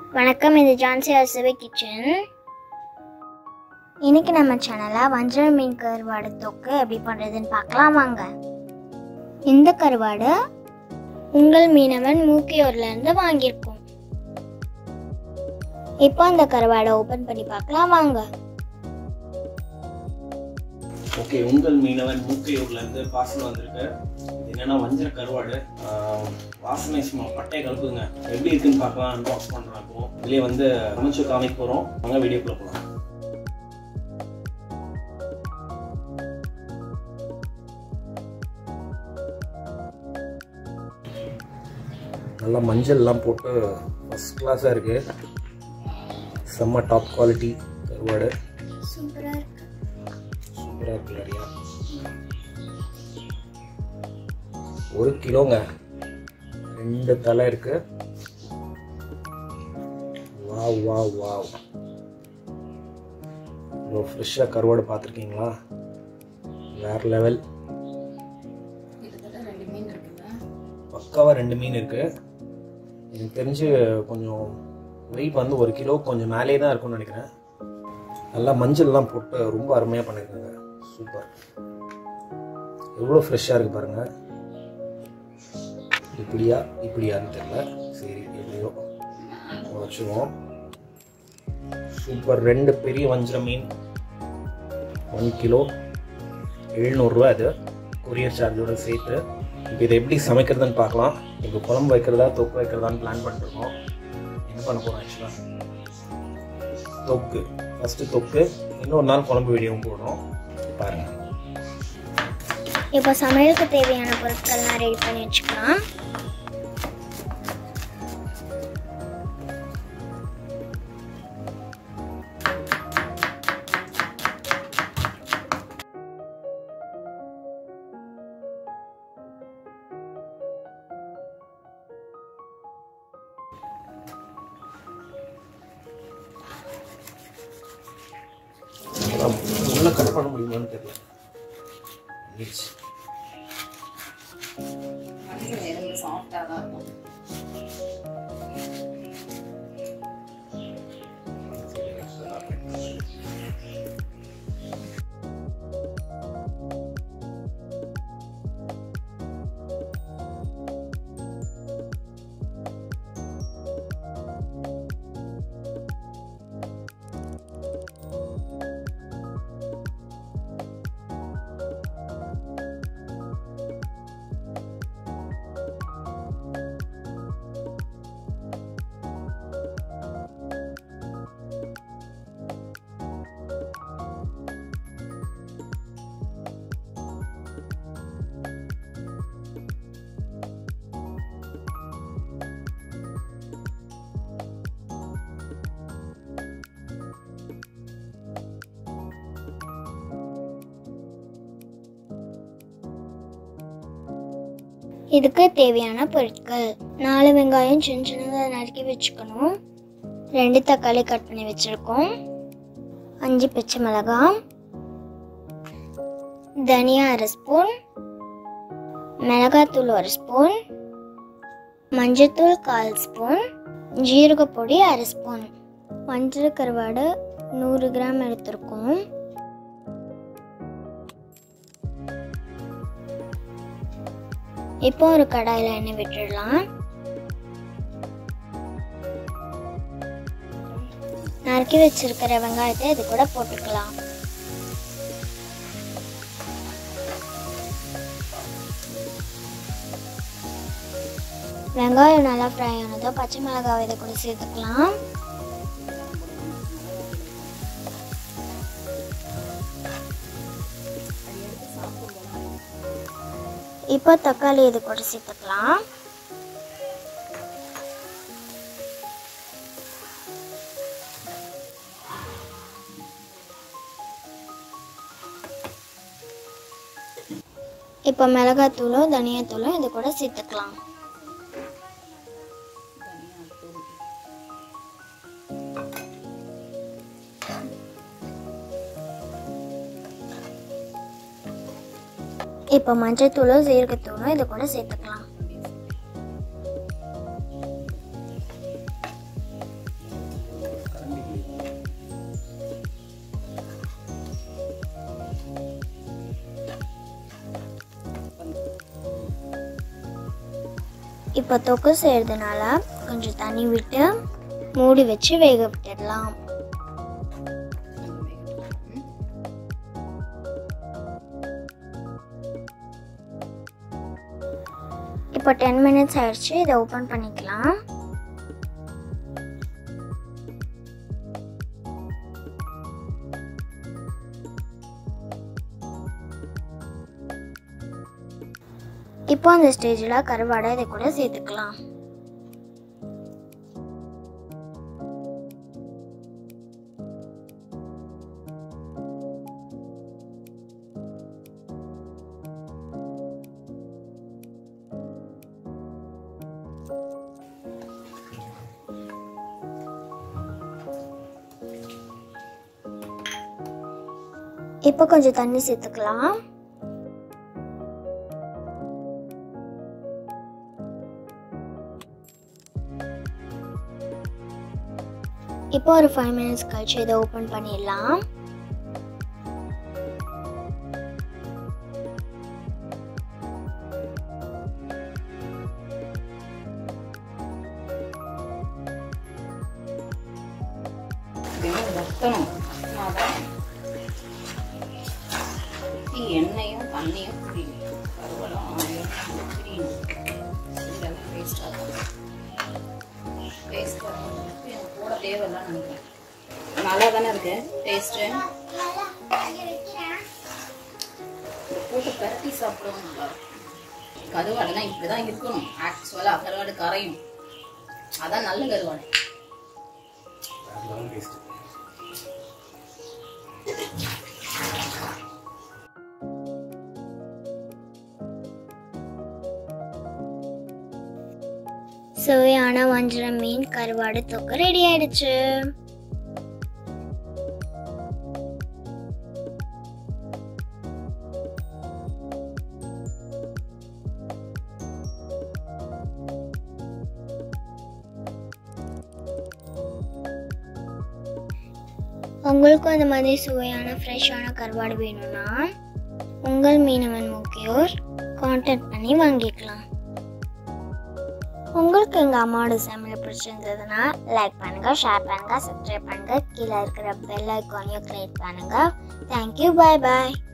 வணக்கம் இது ஜான்சி அசவை கிச்சன் இன்னைக்கு நம்ம சேனலில் வஞ்சர மீன் கருவாடு தொக்கு எப்படி பண்ணுறதுன்னு பார்க்கலாம் வாங்க இந்த கருவாடு உங்கள் மீனவன் மூக்கியூர்லேருந்து வாங்கியிருக்கோம் இப்போ அந்த கருவாடை ஓப்பன் பண்ணி பார்க்கலாம் வாங்க ஓகே உங்கள் மீனவன் மூக்கையூர்ல இருந்து பார்சல் வந்திருக்கு இது என்னன்னா வஞ்சர கருவாடு ஆஹ், வாசனை சும்மா பட்டை கலப்புங்க எப்படி இருக்குன்னு பார்க்கலாம் அன்பாக்ஸ் பண்ணுறாக்கும் இதுலேயே வந்து சமைச்சு காமிக்க போகிறோம் வாங்க வீடியோக்குள்ள போகலாம் நல்லா மஞ்சள்லாம் போட்டு ஃபஸ்ட் கிளாஸாக இருக்குது செம்ம டாப் குவாலிட்டி கருவாடு சூப்பராக இருக்கு சூப்பராக இருக்கு நிறையா ஒரு கிலோங்க ரெண்டு தலை இருக்கு வாவ் வாவ் வாவ் இவ்வளோ ஃப்ரெஷ்ஷாக கருவாடு பார்த்துருக்கீங்களா வேற லெவல் பக்காவாக ரெண்டு மீன் இருக்கு எனக்கு தெரிஞ்சு கொஞ்சம் வெயிட் வந்து ஒரு கிலோ கொஞ்சம் மேலே தான் இருக்கும்னு நினைக்கிறேன் நல்லா மஞ்சள்லாம் போட்டு ரொம்ப அருமையாக பண்ணியிருக்காங்க சூப்பர் எவ்வளோ ஃப்ரெஷ்ஷாக இருக்கு பாருங்க இப்படியா இப்படியான்னு தெரியல சரி எப்படியோ வச்சுருவோம் சூப்பர் ரெண்டு பெரிய வஞ்சர மீன் ஒன் கிலோ எழுநூறுரூவா இது கொரியர் சார்ஜோட சேர்த்து இப்போ இதை எப்படி சமைக்கிறதுன்னு பார்க்கலாம் இப்போ குழம்பு வைக்கிறதா தொக்கு வைக்கிறதான்னு பிளான் பண்ணிருக்கோம் என்ன பண்ண போகிறோம் ஆக்சுவலாக தொக்கு ஃபஸ்ட்டு தொக்கு இன்னொரு நாள் குழம்பு வீடியோவும் போடுறோம் பாருங்கள் இப்போ சமையலுக்கு தேவையான பொருட்கள்லாம் ரெடி பண்ணி வச்சுக்கலாம் உள்ள கட் பண்ண முடியுமான்னு தெரியல Yes. சாஃப்டாக தான் இருக்கும் இதுக்கு தேவையான பொருட்கள் நாலு வெங்காயம் சின்ன சின்னதாக நறுக்கி வச்சுக்கணும் ரெண்டு தக்காளி கட் பண்ணி வச்சுருக்கோம் அஞ்சு பச்சை மிளகாய் தனியா அரை ஸ்பூன் மிளகாத்தூள் ஒரு ஸ்பூன் மஞ்சத்தூள் கால் ஸ்பூன் ஜீரகப்பொடி அரை ஸ்பூன் மஞ்சள் கருவாடு நூறு கிராம் எடுத்திருக்கோம் இப்போ ஒரு கடாயில் எண்ணெய் விட்டுடலாம் நறுக்கி வச்சிருக்கிற வெங்காயத்தை இது கூட போட்டுக்கலாம் வெங்காயம் நல்லா ஃப்ரை ஆனதும் பச்சை மிளகாய் இதை கூட சேர்த்துக்கலாம் இப்போ தக்காளி இது கூட சேர்த்துக்கலாம் இப்போ மிளகாத்தூளும் தனியாத்தூளும் இது கூட சேர்த்துக்கலாம் இப்போ மஞ்சத்தூளும் சீரகத்தூளும் இது கூட சேர்த்துக்கலாம் இப்போ தொக்கு செய்கிறதுனால கொஞ்சம் தண்ணி விட்டு மூடி வச்சு வேக விட்டுடலாம் இப்போ டென் மினிட்ஸ் ஆயிடுச்சு இதை ஓப்பன் பண்ணிக்கலாம் இப்போ அந்த ஸ்டேஜில் கருவாடை இதை கூட சேர்த்துக்கலாம் இப்போ கொஞ்சம் தண்ணி சேர்த்துக்கலாம் இப்போ ஒரு ஃபைவ் மினிட்ஸ் கழிச்சு இதை ஓப்பன் பண்ணிடலாம் வெறும் வத்தணும் அதான் ஊத்தி எண்ணெயும் தண்ணியும் புரியணும் கருவலம் ஆயிரம் புரியணும் இதெல்லாம் வேஸ்டாக வேஸ்ட்டாக எனக்கு போட தேவையில்லைன்னு நினைக்கிறேன் நல்லா தானே இருக்கு டேஸ்ட்டு இந்த போட்டு பரட்டி சாப்பிடவும் நல்லா இருக்கும் கருவாடுலாம் இப்படி தான் இருக்கணும் ஆக்சுவலாக கருவாடு கரையும் அதான் நல்ல கருவாடு டேஸ்ட் சுவையான வஞ்சரம் மீன் கருவாடு தொக்கு ரெடி ஆயிடுச்சு உங்களுக்கும் இந்த மாதிரி சுவையான ஃப்ரெஷ்ஷான கருவாடு வேணும்னா உங்கள் மீனவன் முக்கியோர் கான்டாக்ட் பண்ணி வாங்கிக்கலாம் உங்களுக்கு எங்கள் அம்மாவோட சமையல் பிடிச்சிருந்ததுன்னா லைக் பண்ணுங்க ஷேர் பண்ணுங்க சப்ஸ்கிரைப் பண்ணுங்க கீழே இருக்கிற பெல் ஐக்கானையும் கிளிக் பண்ணுங்க தேங்க்யூ பாய் பாய்